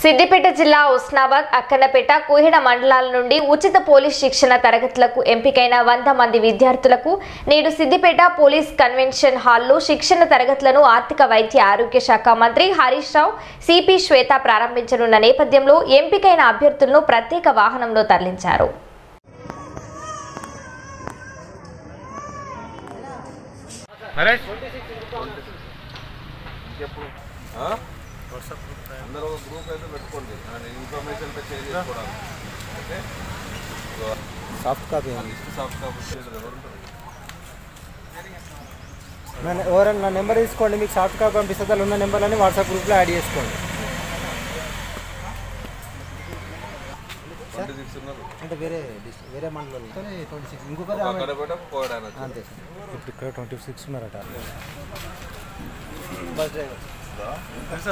సిద్దిపేట జిల్లా ఉస్నాబాద్ అక్కన్నపేట కోహిడ మండలాల నుండి ఉచిత పోలీస్ శిక్షణ తరగతులకు ఎంపికైన వంద మంది విద్యార్థులకు నేడు సిద్దిపేట పోలీస్ కన్వెన్షన్ హాల్లో శిక్షణ తరగతులను ఆర్థిక వైద్య ఆరోగ్య శాఖ మంత్రి హరీష్ రావు సిపి శ్వేత ప్రారంభించనున్న నేపథ్యంలో ఎంపికైన అభ్యర్థులను ప్రత్యేక వాహనంలో తరలించారు నరేష్ ఇంకెప్పుడు ఆ? అందరూ ఒక గ్రూప్ అయితే పెట్టుకోండి అండ్ ఇన్ఫర్మేషన్ షేర్ చేసుకోవడానికి ఓకే సాఫ్ట్ కాపీ ఉంది లిస్ట్ సాఫ్ట్ కాపీ చేయడం ఎవరు ఉంటారు నా ఎవరైనా నా నెంబర్ తీసుకోండి మీకు సాఫ్ట్ కాపీ పంపిస్తే దానిలో ఉన్న నెంబర్లని వాట్సాప్ గ్రూప్లో యాడ్ చేసుకోండి ట్వంటీ సిక్స్ ఉన్నారు అంటే వేరే డిస్- వేరే మండలంలో ట్వంటీ సిక్స్ ఇంకొకటి ఆమె- అక్కడ పెట్ట పోయడానికి అంతే సార్ ఇప్పుడు ఇక్కడ ట్వంటీ సిక్స్ ఉన్నారట బస్ డ్రైవర్